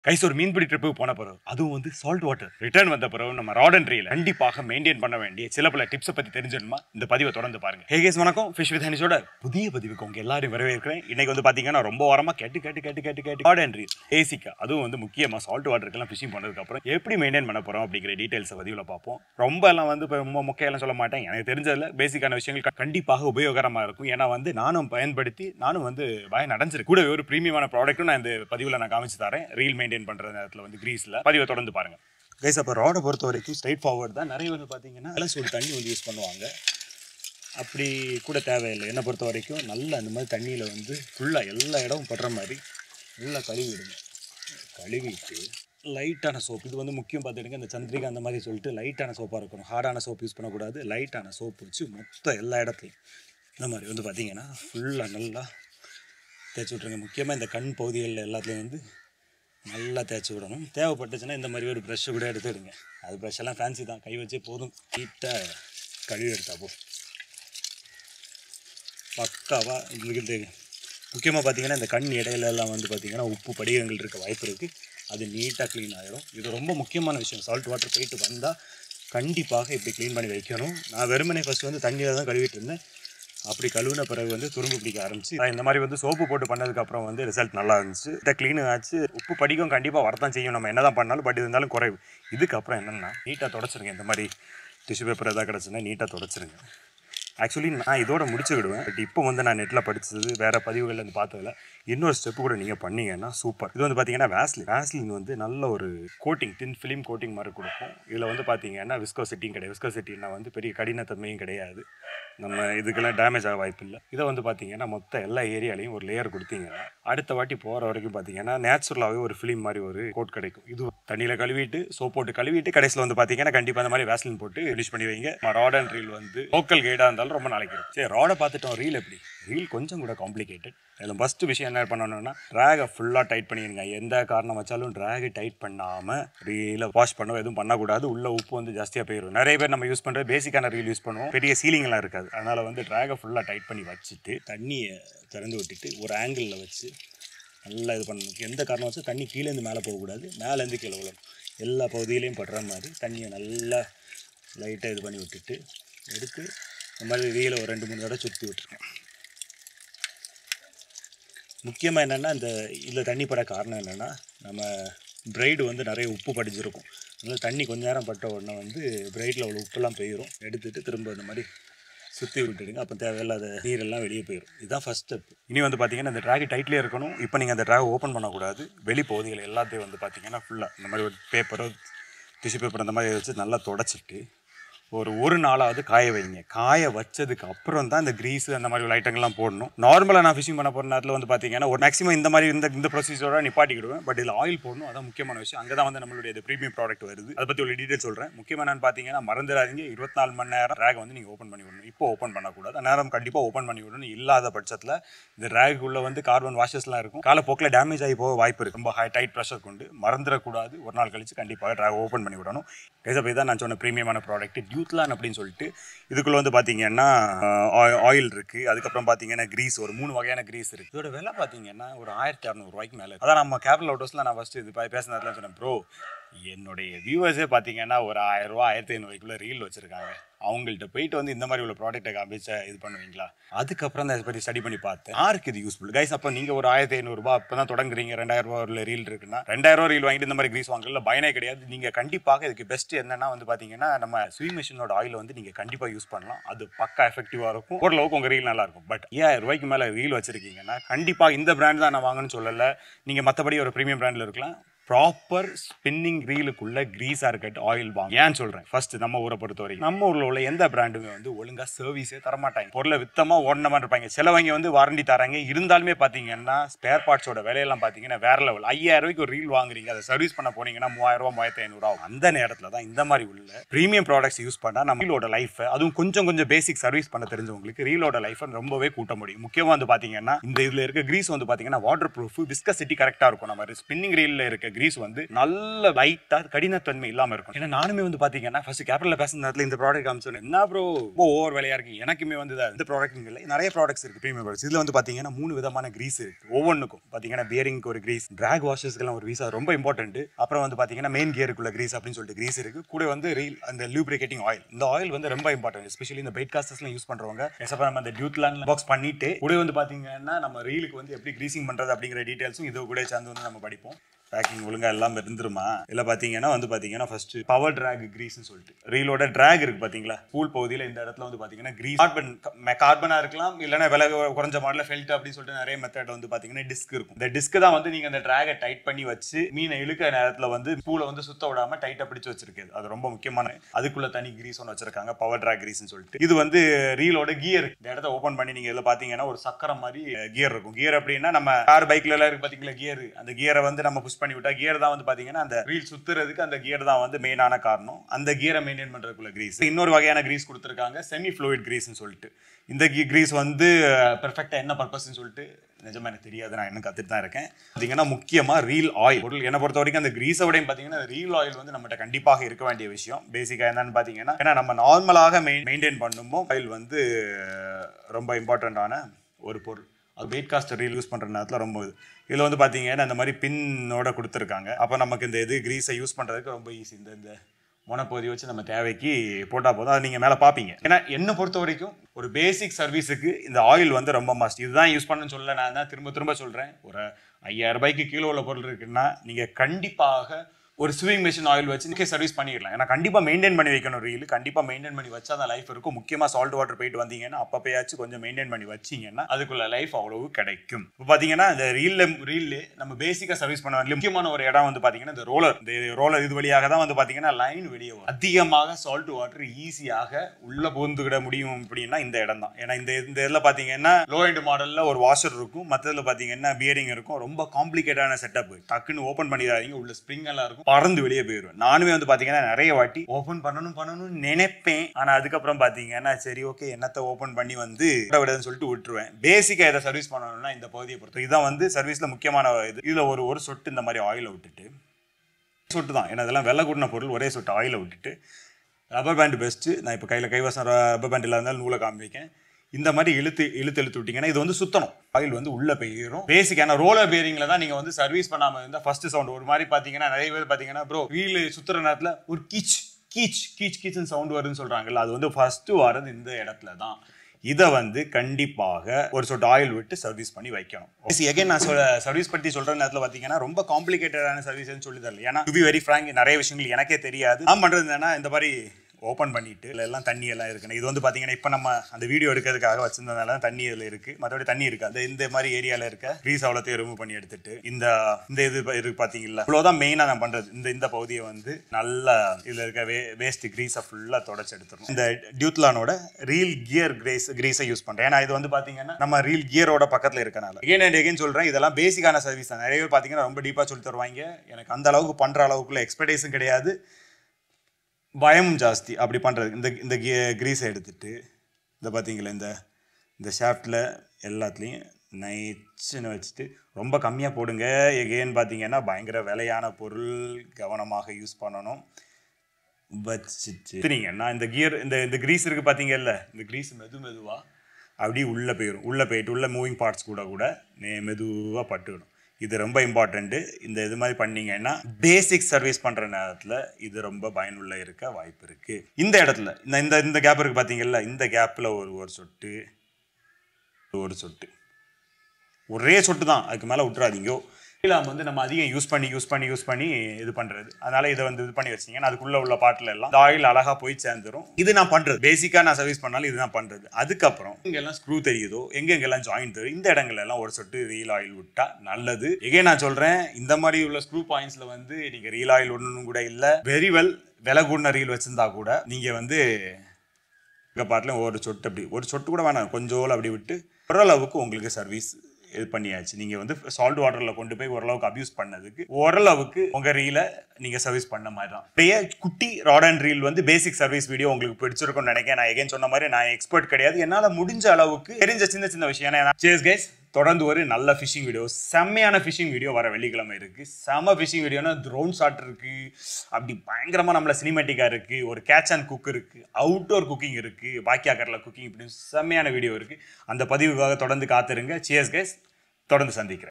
guys ஒரு மீன்பிடி ட்ரிப்புக்கு போன பிறகு அதுவும் வந்து சால்ட் வாட்டர் ரிட்டர்ன் வந்த பிறகு நம்ம ராடன் ட்ரீல கண்டிப்பாக மெயின்டைன் பண்ண வேண்டிய சில பல டிப்ஸை பத்தி தெரிஞ்சிடணுமா இந்த பதிவை தொடர்ந்து பாருங்க ஹே கேஸ் வணக்கம் ஃபிஷ் வித் ஹனிஷோட புதிய பதிவுக்கு உங்க எல்லாரும் வரவேற்கிறேன் இன்னைக்கு வந்து பாத்தீங்கன்னா ரொம்ப வாரமா கேட்டு கேட்டு கேட்டு கேட்டு கேட்டு ராடன் ட்ரீ ஏசிக்கா அதுவும் வந்து முக்கியமா சால்ட் வாட்டருக்கெல்லாம் ஃபிஷிங் பண்ணதுக்கு அப்புறம் எப்படி மெயின்டைன் பண்ண போறோம் அப்படிங்கிற டீடைல்ஸ் பதிவில் பார்ப்போம் ரொம்ப எல்லாம் வந்து இப்போ ரொம்ப முக்கியம் சொல்ல மாட்டேன் எனக்கு தெரிஞ்சதுல பேசிக்கான விஷயங்கள் க- கண்டிப்பாக உபயோகரமா இருக்கும் ஏன்னா வந்து நானும் பயன்படுத்தி நானும் வந்து பயன் அடைஞ்சிருக்கு கூடவே ஒரு ப்ரீமியமான ப்ராடக்ட்டும் நான் இந்த பதிவில் நான் காமிச்சு தரேன் ரீல் மெயின்டைன் பண்ற நேரத்தில் வந்து கிரீஸ்ல பதிவை தொடர்ந்து பாருங்க கைஸ் அப்போ ராடை பொறுத்த வரைக்கும் ஸ்ட்ரைட் ஃபார்வர்ட் தான் நிறைய வந்து பார்த்தீங்கன்னா எல்லாம் ஒரு தண்ணி வந்து யூஸ் பண்ணுவாங்க அப்படி கூட தேவையில்லை என்னை பொறுத்த வரைக்கும் நல்லா அந்த மாதிரி தண்ணியில் வந்து ஃபுல்லாக எல்லா இடமும் படுற மாதிரி நல்லா கழுவிடுங்க கழுவிட்டு லைட்டான சோப் இது வந்து முக்கியம் பார்த்துடுங்க இந்த சந்திரிகா அந்த மாதிரி சொல்லிட்டு லைட்டான சோப்பாக இருக்கணும் ஹார்டான சோப் யூஸ் பண்ணக்கூடாது லைட்டான சோப் வச்சு மொத்த எல்லா இடத்துலையும் இந்த மாதிரி வந்து பார்த்தீங்கன்னா ஃபுல்லாக நல்லா தேய்ச்சி விட்ருங்க முக்கியமாக இந்த கண் பகுதிகளில் எல்லாத்துலேயும் வந்து நல்லா தேய்ச்சி விடணும் தேவைப்பட்டுச்சுன்னா இந்த மாதிரி ஒரு ப்ரஷ்ஷை கூட எடுத்துடுங்க அது ப்ரஷ் எல்லாம் ஃபேன்சி தான் கை வச்சே போதும் நீட்டாக கழுவி எடுத்தா போ பக்காவாக உங்களுக்கு இந்த முக்கியமாக பார்த்தீங்கன்னா இந்த கண் இடையில எல்லாம் வந்து பார்த்தீங்கன்னா உப்பு படிகங்கள் இருக்க வாய்ப்பு இருக்குது அது நீட்டாக க்ளீன் ஆகிடும் இது ரொம்ப முக்கியமான விஷயம் சால்ட் வாட்டர் போயிட்டு வந்தால் கண்டிப்பாக இப்படி க்ளீன் பண்ணி வைக்கணும் நான் வெறுமனே ஃபஸ்ட்டு வந்து தண்ணியில் தான் கழுவிட்டு இருந்தேன் அப்படி கழுவின பிறகு வந்து துரும்பு பிடிக்க ஆரம்பிச்சு நான் இந்த மாதிரி வந்து சோப்பு போட்டு பண்ணதுக்கு அப்புறம் வந்து ரிசல்ட் நல்லா இருந்துச்சு இந்த க்ளீன் ஆச்சு உப்பு படிக்கும் கண்டிப்பாக வரதான் செய்யும் நம்ம என்னதான் பண்ணாலும் பட் இருந்தாலும் குறைவு இதுக்கப்புறம் என்னென்னா நீட்டாக தொடச்சிருங்க இந்த மாதிரி டிஷ்யூ பேப்பர் எதாவது கிடச்சுன்னா நீட்டாக தொடச்சிருங்க ஆக்சுவலி நான் இதோட முடிச்சு விடுவேன் பட் இப்போ வந்து நான் நெட்டில் படிச்சது வேறு பதிவுகளில் வந்து பார்த்ததில் இன்னொரு ஸ்டெப்பு கூட நீங்கள் பண்ணீங்கன்னா சூப்பர் இது வந்து பார்த்தீங்கன்னா வேஸ்லின் வேஸ்லின் வந்து நல்ல ஒரு கோட்டிங் தின் ஃபிலிம் கோட்டிங் மாதிரி கொடுக்கும் இதில் வந்து பார்த்தீங்கன்னா விஸ்கோசிட்டியும் கிடையாது விஸ்கோசிட்டின்னா வந்து பெரிய கடினத்தன்மையும் கிடையாது நம்ம இதுக்கெல்லாம் டேமேஜ் ஆக வாய்ப்பு இல்லை இதை வந்து பார்த்தீங்கன்னா மொத்த எல்லா ஏரியாலையும் ஒரு லேயர் கொடுத்தீங்கன்னா அடுத்த வாட்டி போகிற வரைக்கும் பார்த்தீங்கன்னா நேச்சுரலாகவே ஒரு ஃபிலிம் மாதிரி ஒரு கோட் கிடைக்கும் இது தண்ணியில் கழுவிட்டு சோப் போட்டு கழுவிட்டு கடைசியில் வந்து பார்த்தீங்கன்னா கண்டிப்பாக அந்த மாதிரி வேஸ்லின் போட்டு ரிலீஸ் பண்ணி வைங்க ராட் அண்ட் ரீல் வந்து லோக்கல் கைடாக இருந்தாலும் ரொம்ப நாளைக்கு இருக்கும் சரி ராடை பார்த்துட்டோம் ரீல் எப்படி ரீல் கொஞ்சம் கூட காம்ப்ளிகேட்டட் இதில் ஃபஸ்ட்டு விஷயம் என்ன பண்ணணும்னா ட்ராகை ஃபுல்லாக டைட் பண்ணிடுங்க எந்த காரணம் வச்சாலும் ட்ராகை டைட் பண்ணாமல் ரீலை வாஷ் பண்ணவோ எதுவும் பண்ணக்கூடாது உள்ள உப்பு வந்து ஜாஸ்தியாக போயிடும் நிறைய பேர் நம்ம யூஸ் பண்ணுற பேசிக்கான ரீல் யூஸ் பண்ணுவோம் பெரிய சீலிங்லாம் இருக்காது அதனால் வந்து ட்ராகை ஃபுல்லாக டைட் பண்ணி வச்சுட்டு தண்ணியை திறந்து விட்டுட்டு ஒரு ஆங்கிளில் வச்சு நல்லா இது பண்ணணும் எந்த காரணம் வச்சு தண்ணி கீழேருந்து மேலே போகக்கூடாது மேலேருந்து கீழே விழணும் எல்லா பகுதியிலையும் படுற மாதிரி தண்ணியை நல்லா லைட்டாக இது பண்ணி விட்டுட்டு எடுத்து இந்த மாதிரி ரீலை ஒரு ரெண்டு மூணு தடவை சுற்றி விட்டுருக்கேன் முக்கியமாக என்னென்னா இந்த இதில் தண்ணி பட காரணம் என்னென்னா நம்ம பிரைடு வந்து நிறைய உப்பு படிஞ்சிருக்கும் அதனால் தண்ணி கொஞ்ச நேரம் பட்ட உடனே வந்து பிரைடில் அவ்வளோ உப்பெல்லாம் போயிடும் எடுத்துட்டு திரும்ப இந்த மாதிரி சுற்றி விட்டுடுங்க அப்போ தேவையில்லாத நீரெல்லாம் வெளியே போயிடும் இதுதான் ஃபஸ்ட் ஸ்டெப் இனி வந்து பார்த்தீங்கன்னா இந்த ட்ராக் டைட்லேயே இருக்கணும் இப்போ நீங்கள் அந்த ட்ராக் ஓப்பன் பண்ணக்கூடாது வெளி பகுதிகள் எல்லாத்தையும் வந்து பார்த்தீங்கன்னா ஃபுல்லாக இந்த மாதிரி ஒரு பேப்பரோ டிஷ்யூ பேப்பர் அந்த மாதிரி வச்சு நல்லா தொடச்சிட்டு ஒரு ஒரு நாளாவது காய வைங்க காய வச்சதுக்கு அப்புறம் தான் இந்த கிரீஸ் அந்த மாதிரி உள்ள ஐட்டங்கள்லாம் போடணும் நார்மலாக நான் ஃபிஷிங் பண்ண போகிற நேரத்தில் வந்து பார்த்தீங்கன்னா ஒரு மேக்ஸிமம் இந்த மாதிரி இந்த இந்த ப்ரொசீஜரோட நிப்பாட்டிக்கிடுவேன் பட் இதில் ஆயில் போடணும் அதான் முக்கியமான விஷயம் அங்கே தான் வந்து நம்மளுடைய ப்ரீமியம் ப்ராடக்ட் வருது அதை பற்றி ஒரு டீட்டெயில் சொல்கிறேன் முக்கியமாக என்னன்னு பார்த்தீங்கன்னா மறந்துடாதீங்க இருபத்தி நாலு மணி நேரம் ரேக் வந்து நீங்கள் ஓப்பன் பண்ணி விடணும் இப்போ ஓப்பன் பண்ணக்கூடாது அந்த நேரம் கண்டிப்பாக ஓப்பன் பண்ணி விடணும் இல்லாத பட்சத்தில் இந்த ரேக் உள்ள வந்து கார்பன் வாஷஸ்லாம் இருக்கும் காலப்போக்கில் டேமேஜ் ஆகி போக வாய்ப்பு இருக்குது ரொம்ப ஹை டைட் ப்ரெஷர் கொண்டு மறந்துடக்கூடாது ஒரு நாள் கழிச்சு கண்டிப்பாக ட்ராக் ஓப்பன் பண்ணி விடணும் கைசா போய் தான் நான் சொன்ன ப்ரீமியமான ப்ராடக்ட் டியூத்லான் அப்படின்னு சொல்லிட்டு இதுக்குள்ள வந்து பார்த்தீங்கன்னா ஆயில் இருக்குது அதுக்கப்புறம் பார்த்தீங்கன்னா கிரீஸ் ஒரு மூணு வகையான கிரீஸ் இருக்குது இதோட விலை பார்த்தீங்கன்னா ஒரு ஆயிரத்தி அறநூறுவாய்க்கு மேலே அதான் நம்ம கேபிள் அவுட்டர்ஸில் நான் ஃபஸ்ட்டு இது பே- பேசின நேரத்தில் சொன்னேன் ப்ரோ என்னுடைய வியூவர்ஸே பார்த்தீங்கன்னா ஒரு ஆயிரம் ரூபா ஆயிரத்தி ஐநூறுக்குள்ளே ரீல் வச்சுருக்காங்க அவங்கள்ட்ட போயிட்டு வந்து இந்த மாதிரி உள்ள ப்ராடக்ட்டை காமிச்சா இது பண்ணுவீங்களா அதுக்கப்புறம் தான் இதை பற்றி ஸ்டடி பண்ணி பார்த்தேன் யாருக்கு இது யூஸ்ஃபுல் கைஸ் அப்போ நீங்கள் ஒரு ஆயிரத்தி ஐநூறுரூபா அப்போ தான் தொடங்குறீங்க ரெண்டாயிரம் ரூபா உள்ள ரீல் இருக்குன்னா ரெண்டாயிரம் ரூபா ரீல் வாங்கிட்டு இந்த மாதிரி கிரீஸ் வாங்கல பயனே கிடையாது நீங்கள் கண்டிப்பாக இதுக்கு பெஸ்ட் என்னன்னா வந்து பார்த்தீங்கன்னா நம்ம ஸ்விம் மிஷினோட ஆயில் வந்து நீங்கள் கண்டிப்பாக யூஸ் பண்ணலாம் அது பக்கா எஃபெக்டிவாக இருக்கும் ஓரளவுக்கு உங்கள் ரீல் நல்லா இருக்கும் பட் ஏழாயிரம் ரூபாய்க்கு மேலே ரீல் வச்சிருக்கீங்கன்னா கண்டிப்பாக இந்த பிராண்ட் தான் நான் வாங்கணும்னு சொல்லலை நீங்கள் மற்றபடி ஒரு ப்ரீமியம் பிராண்டில் இருக்கலாம் ப்ராப்பர் ஸ்பின்னிங் ரீலுக்குள்ள கிரீஸாக இருக்கட்டும் ஆயில் வாங்க ஏன் சொல்கிறேன் ஃபர்ஸ்ட் நம்ம ஊரை பொறுத்த வரைக்கும் நம்ம ஊரில் உள்ள எந்த பிராண்டுமே வந்து ஒழுங்காக சர்வீஸே தரமாட்டாங்க பொருளை வித்தமாக ஓடின மாதிரி இருப்பாங்க சிலவங்க வந்து வாரண்டி தராங்க இருந்தாலுமே பார்த்தீங்கன்னா ஸ்பேர் பார்ட்ஸோட விலையெல்லாம் பார்த்தீங்கன்னா வேற லெவல் ஐயாயிரம் ரூபாய்க்கு ஒரு ரீல் வாங்குறீங்க அதை சர்வீஸ் பண்ண போனீங்கன்னா மூவாயிரம் ரூபாய் மூவாயிரத்தி ஐநூறுரூவா அந்த நேரத்தில் தான் இந்த மாதிரி உள்ள ப்ரீமியம் ப்ராடக்ட்ஸ் யூஸ் பண்ணால் நம்ம ரீலோட லைஃபை அதுவும் கொஞ்சம் கொஞ்சம் பேசிக் சர்வீஸ் பண்ண தெரிஞ்சவங்களுக்கு ரீலோட லைஃபை ரொம்பவே கூட்ட முடியும் முக்கியமாக வந்து பார்த்தீங்கன்னா இந்த இதில் இருக்க கிரீஸ் வந்து பார்த்தீங்கன்னா வாட்டர் ப்ரூஃப் விஸ்கசிட்டி கரெக்டாக இருக்கும் நம்ம ஸ்பின்னிங் ரீலில் இருக்க கிரீஸ் வந்து நல்ல லைட்டா கடினத்தன்மை இல்லாம இருக்கும் ஏன்னா நானுமே வந்து பாத்தீங்கன்னா ஃபர்ஸ்ட் கேபிட்டல் பேசுன நேரத்துல இந்த ப்ராடக்ட் காமிச்சோம் என்ன ப்ரோ ரொம்ப ஓவர் விலையா இருக்கு எனக்குமே வந்து இதா- இந்த ப்ராடக்ட் இல்லை நிறைய ப்ராடக்ட்ஸ் இருக்கு ப்ரீமியம் ப்ராடக்ட்ஸ் இதுல வந்து பாத்தீங்கன்னா மூணு விதமான கிரீஸ் இருக்கு ஒவ்வொன்றுக்கும் பாத்தீங்கன்னா பியரிங்க்கு ஒரு கிரீஸ் டிராக் வாஷஸ்க்குலாம் ஒரு கிரீஸ் ரொம்ப இம்பார்ட்டன்ட் அப்புறம் வந்து பாத்தீங்கன்னா மெயின் கியருக்குள்ள கிரீஸ் அப்படின்னு சொல்லிட்டு கிரீஸ் இருக்கு கூட வந்து ரீல் அந்த லூப்ரிகேட்டிங் ஆயில் இந்த ஆயில் வந்து ரொம்ப இம்பார்ட்டன்ட் எஸ்பெஷலி இந்த பெயிட் காஸ்டர்ஸ்லாம் யூஸ் பண்றவங்க எஸ்அப்ப நம்ம அந்த டியூத்லான் பாக்ஸ் பண்ணிட்டு கூட வந்து பாத்தீங்கன்னா நம்ம ரீலுக்கு வந்து எப்படி கிரீசிங் பண்றது அப்படிங்கிற டீடைல்ஸும் இது கூட சேர்ந்து வந்து நம்ம படிப்போம் பேக்கிங் ஒழுங்கா எல்லாம் இருந்துருமா இல்ல பாத்தீங்கன்னா வந்து பாத்தீங்கன்னா ஃபர்ஸ்ட் பவர் டிராக் கிரீஸ்னு சொல்லிட்டு ரீலோட டிராக் இருக்கு பாத்தீங்களா பூல் பகுதியில இந்த இடத்துல வந்து பாத்தீங்கன்னா கிரீஸ் கார்பன் கார்பனா இருக்கலாம் இல்லைன்னா விலை குறைஞ்ச மாடல ஃபெல்ட் அப்படின்னு சொல்லிட்டு நிறைய மெத்தட் வந்து பாத்தீங்கன்னா டிஸ்க் இருக்கும் இந்த டிஸ்க் தான் வந்து நீங்க அந்த டிராகை டைட் பண்ணி வச்சு மீனை இழுக்கிற நேரத்துல வந்து பூலை வந்து சுத்த விடாம டைட்டா பிடிச்சு வச்சிருக்கு அது ரொம்ப முக்கியமான அதுக்குள்ள தனி கிரீஸ் ஒன்று வச்சிருக்காங்க பவர் டிராக் கிரீஸ்னு சொல்லிட்டு இது வந்து ரீலோட கியர் இந்த இடத்த ஓபன் பண்ணி நீங்க இதுல பாத்தீங்கன்னா ஒரு சக்கரம் மாதிரி கியர் இருக்கும் கியர் அப்படின்னா நம்ம கார் பைக்ல எல்லாம் இருக்கு பாத்தீங்களா கியர் அந்த கியரை வந்து நம்ம புஷ் பண்ணி விட்டா கியர் தான் வந்து பாத்தீங்கன்னா அந்த ரீல் சுத்துறதுக்கு அந்த கியர் தான் வந்து மெயினான காரணம் அந்த கியரை மெயின்டைன் பண்றதுக்குள்ள கிரீஸ் இன்னொரு வகையான கிரீஸ் கொடுத்துருக்காங்க செமி ஃப்ளூயிட் கிரீஸ்னு சொல்லிட்டு இந்த கிரீஸ் வந்து பெர்ஃபெக்டா என்ன பர்பஸ்ன்னு சொல்லிட்டு நிஜமா எனக்கு தெரியாது நான் இன்னும் கத்துட்டு தான் இருக்கேன் பார்த்தீங்கன்னா முக்கியமா ரீல் ஆயில் பொருள் என்னை பொறுத்த வரைக்கும் அந்த கிரீஸை விடையும் பார்த்தீங்கன்னா ரீல் ஆயில் வந்து நம்மகிட்ட கண்டிப்பாக இருக்க வேண்டிய விஷயம் பேசிக்காக என்னன்னு பார்த்தீங்கன்னா ஏன்னா நம்ம நார்மலாக மெயின்டைன் பண்ணும்போது ஆயில் வந்து ரொம்ப இம்பார்ட்டண்ட்டான ஒரு பொருள் அது வெயிட் காஸ்ட் ரீல் யூஸ் பண்ணுற நேரத்தில் ரொம்ப இது இதில் வந்து பார்த்தீங்கன்னா இந்த மாதிரி பின்னோட கொடுத்துருக்காங்க அப்போ நமக்கு இந்த இது கிரீஸை யூஸ் பண்ணுறதுக்கு ரொம்ப ஈஸி இந்த இந்த முனைப்பகுதி வச்சு நம்ம தேவைக்கு போட்டால் போதும் அதை நீங்கள் மேலே பார்ப்பீங்க ஏன்னா என்னை பொறுத்த வரைக்கும் ஒரு பேசிக் சர்வீஸுக்கு இந்த ஆயில் வந்து ரொம்ப மஸ்ட் இதுதான் யூஸ் பண்ணணும்னு சொல்ல நான் தான் திரும்ப திரும்ப சொல்கிறேன் ஒரு ஐயாயிரம் ரூபாய்க்கு கீழே உள்ள பொருள் இருக்குன்னா நீங்கள் கண்டிப்பாக ஒரு ஸ்விமிங் மிஷின் ஆயில் வச்சு நீங்க சர்வீஸ் பண்ணிடலாம் ஏன்னா கண்டிப்பாக மெயின்டைன் பண்ணி வைக்கணும் ரீல் கண்டிப்பாக மெயின்டைன் பண்ணி வச்சா தான் லைஃப் இருக்கும் முக்கியமாக சால்ட் வாட்டர் போயிட்டு வந்தீங்கன்னா அப்பப்பயாச்சும் கொஞ்சம் மெயின்டைன் பண்ணி வச்சீங்கன்னா அதுக்குள்ள லைஃப் அவ்வளவு கிடைக்கும் இப்போ பார்த்தீங்கன்னா இந்த ரீல்ல ரீல்ல நம்ம பேசிக்காக சர்வீஸ் பண்ண வேண்டிய முக்கியமான ஒரு இடம் வந்து பார்த்தீங்கன்னா இந்த ரோலர் இந்த ரோலர் இது வழியாக தான் வந்து பார்த்தீங்கன்னா லைன் வெளியே வரும் அதிகமாக சால்ட் வாட்டர் ஈஸியாக உள்ள புகுந்துக்கிட முடியும் அப்படின்னா இந்த இடம் தான் ஏன்னா இந்த இந்த இதில் பார்த்தீங்கன்னா லோ எண்ட் மாடலில் ஒரு வாஷர் இருக்கும் மற்றதில் பார்த்தீங்கன்னா பியரிங் இருக்கும் ரொம்ப காம்ப்ளிகேட்டான செட்டப் டக்குன்னு ஓப்பன் பண்ணிடாதீங்க உள்ள ஸ்ப்ரிங் எல்லாம் இருக்கும் பறந்து வெளியே போயிடுவேன் நானுமே வந்து பார்த்தீங்கன்னா நிறைய வாட்டி ஓப்பன் பண்ணணும் பண்ணணும்னு நினைப்பேன் ஆனால் அதுக்கப்புறம் பார்த்தீங்கன்னா சரி ஓகே என்னத்தை ஓப்பன் பண்ணி வந்து விட விடுதுன்னு சொல்லிட்டு விட்டுருவேன் பேசிக்காக இதை சர்வீஸ் பண்ணணும்னா இந்த பகுதியை பொறுத்து இதுதான் வந்து சர்வீஸில் முக்கியமான இது இதில் ஒரு ஒரு சொட்டு இந்த மாதிரி ஆயிலை விட்டுட்டு சொட்டு தான் ஏன்னா இதெல்லாம் வெள்ளை கூட்டின பொருள் ஒரே சொட்டு ஆயிலை விட்டுட்டு ரப்பர் பேண்ட் பெஸ்ட்டு நான் இப்போ கையில் கைவசம் ரப்பர் பேண்ட் இல்லாதனால நூலை காமிப்பேன் இந்த மாதிரி இழுத்து இழுத்து இழுத்து விட்டீங்கன்னா இது வந்து சுத்தணும் ஆயில் வந்து உள்ள போயிடும் பேசிக்கான ரோலர் பேரிங்ல தான் நீங்க வந்து சர்வீஸ் பண்ணாம இருந்தா ஃபர்ஸ்ட் சவுண்ட் ஒரு மாதிரி பாத்தீங்கன்னா நிறைய பேர் பாத்தீங்கன்னா ப்ரோ வீல் சுத்துற நேரத்துல ஒரு கீச் கீச் கீச் கீச்னு சவுண்ட் வருதுன்னு சொல்றாங்கல்ல அது வந்து ஃபர்ஸ்ட் வரது இந்த இடத்துல தான் இதை வந்து கண்டிப்பாக ஒரு சொட்டு ஆயில் விட்டு சர்வீஸ் பண்ணி வைக்கணும் எகைன் நான் சொல்ல சர்வீஸ் பற்றி சொல்ற நேரத்தில் பார்த்தீங்கன்னா ரொம்ப காம்ப்ளிகேட்டடான சர்வீஸ்னு சொல்லி தரல ஏன்னா டு பி வெரி ஃப்ராங்க் நிறைய விஷயங்கள் எனக்கே தெரியாது நான் பண்ணுறது என்னன்னா இந்த மாதிரி ஓப்பன் பண்ணிட்டு இதுல எல்லாம் தண்ணி எல்லாம் இருக்குன்னு இது வந்து பார்த்தீங்கன்னா இப்போ நம்ம அந்த வீடியோ எடுக்கிறதுக்காக வச்சிருந்ததுனால தான் தண்ணி இதில் இருக்கு மற்றபடி தண்ணி இருக்காது இந்த மாதிரி ஏரியாவில் இருக்க க்ரீஸ் அவ்வளோத்தையும் ரிமூவ் பண்ணி எடுத்துட்டு இந்த இந்த இது ப- இருக்கு பார்த்தீங்களா இவ்வளோதான் மெயினாக நான் பண்ணுறது இந்த இந்த பகுதியை வந்து நல்லா இதில் இருக்க வே வேஸ்ட் க்ரீஸை ஃபுல்லாக தொடச்சி எடுத்துரும் இந்த டியூத்லானோட ரீல் கியர் கிரேஸ் கிரீஸை யூஸ் பண்ணுறேன் ஏன்னா இது வந்து பார்த்தீங்கன்னா நம்ம ரீல் கியரோட பக்கத்தில் இருக்கனால எகைன் அண்ட் எகைன் சொல்கிறேன் இதெல்லாம் பேசிக்கான சர்வீஸ் தான் நிறைய பேர் பார்த்தீங்கன்னா ரொம்ப டீப்பாக சொல்லி தருவாங்க எனக்கு அந்த அளவுக்கு பண்ணுற அளவுக்குள்ள எக்ஸ்பெக்டேஷன் கிடையாது பயமும் ஜாஸ்தி அப்படி பண்ணுறது இந்த இந்த கிரீஸை எடுத்துட்டு இந்த பார்த்தீங்களா இந்த இந்த ஷாஃப்டில் எல்லாத்துலேயும் நைச்சுன்னு வச்சுட்டு ரொம்ப கம்மியாக போடுங்க எகேன்னு பார்த்தீங்கன்னா பயங்கர விலையான பொருள் கவனமாக யூஸ் பண்ணணும் வச்சுட்டு சரிங்க நான் இந்த கியர் இந்த இந்த கிரீஸ் இருக்குது பார்த்தீங்கல்ல இந்த கிரீஸ் மெது மெதுவாக அப்படியே உள்ளே போயிடும் உள்ளே போயிட்டு உள்ள மூவிங் பார்ட்ஸ் கூட கூட மெ மெதுவாக பட்டுவிடும் இது ரொம்ப இம்பார்ட்டண்ட்டு இந்த இது மாதிரி பண்ணீங்கன்னா பேசிக் சர்வீஸ் பண்ணுற நேரத்தில் இது ரொம்ப பயனுள்ள இருக்க வாய்ப்பு இருக்குது இந்த இடத்துல இந்த இந்த இந்த கேப் இருக்குது பார்த்தீங்கல்ல இந்த கேப்பில் ஒரு ஒரு சொட்டு ஒரு சொட்டு ஒரே சொட்டு தான் அதுக்கு மேலே விட்டுறாதீங்க இல்லாம வந்து நம்ம அதிகம் யூஸ் பண்ணி யூஸ் பண்ணி யூஸ் பண்ணி இது பண்றது அதனால இதை வந்து இது பண்ணி வச்சீங்கன்னா அதுக்குள்ள உள்ள பாட்டில் எல்லாம் ஆயில் அழகா போய் சேர்ந்துரும் இது நான் பண்றது பேசிக்கா நான் சர்வீஸ் பண்ணாலும் இதுதான் பண்றது அதுக்கப்புறம் எங்கெல்லாம் ஸ்க்ரூ தெரியுதோ எங்க எங்கெல்லாம் ஜாயின் தெரியும் இந்த இடங்கள்ல எல்லாம் ஒரு சொட்டு ரீல் ஆயில் விட்டா நல்லது எகே நான் சொல்றேன் இந்த மாதிரி உள்ள ஸ்க்ரூ பாயிண்ட்ஸ்ல வந்து நீங்க ரீல் ஆயில் ஒன்றும் கூட இல்ல வெரி வெல் விலை கூடின ரீல் வச்சிருந்தா கூட நீங்க வந்து எங்கள் பாட்டிலும் ஒரு சொட்டு அப்படி ஒரு சொட்டு கூட வேணாம் கொஞ்சோல அப்படி விட்டு ஓரளவுக்கு உங்களுக்கு சர்வீஸ் இது பண்ணியாச்சு நீங்கள் வந்து சால்ட் வாட்டரில் கொண்டு போய் ஓரளவுக்கு அப்யூஸ் பண்ணதுக்கு ஓரளவுக்கு உங்கள் ரீலை நீங்கள் சர்வீஸ் பண்ண மாதிரி தான் அப்படியே குட்டி ராட் அண்ட் ரீல் வந்து பேசிக் சர்வீஸ் வீடியோ உங்களுக்கு பிடிச்சிருக்கும்னு நினைக்கிறேன் நான் எகைன் சொன்ன மாதிரி நான் எக்ஸ்பர்ட் கிடையாது என்னால் முடிஞ்ச அளவுக்கு தெரிஞ்ச சின்ன சின்ன விஷயம் சேஸ் கைஸ் தொடர்ந்து ஒரு நல்ல ஃபிஷிங் வீடியோ செம்மையான ஃபிஷிங் வீடியோ வர வெள்ளிக்கிழமை இருக்குது செம்ம ஃபிஷிங் வீடியோனா ட்ரோன் ஷாட் இருக்குது அப்படி பயங்கரமாக நம்மள சினிமேட்டிக்காக இருக்குது ஒரு கேட்ச் அண்ட் குக் இருக்குது அவுட்டோர் குக்கிங் இருக்குது பாக்கியா கரல குக்கிங் இப்படி செம்மையான வீடியோ இருக்குது அந்த பதிவுக்காக தொடர்ந்து காத்துருங்க சியர்ஸ் கைஸ் தொடர்ந்து சந்திக்கிறேன்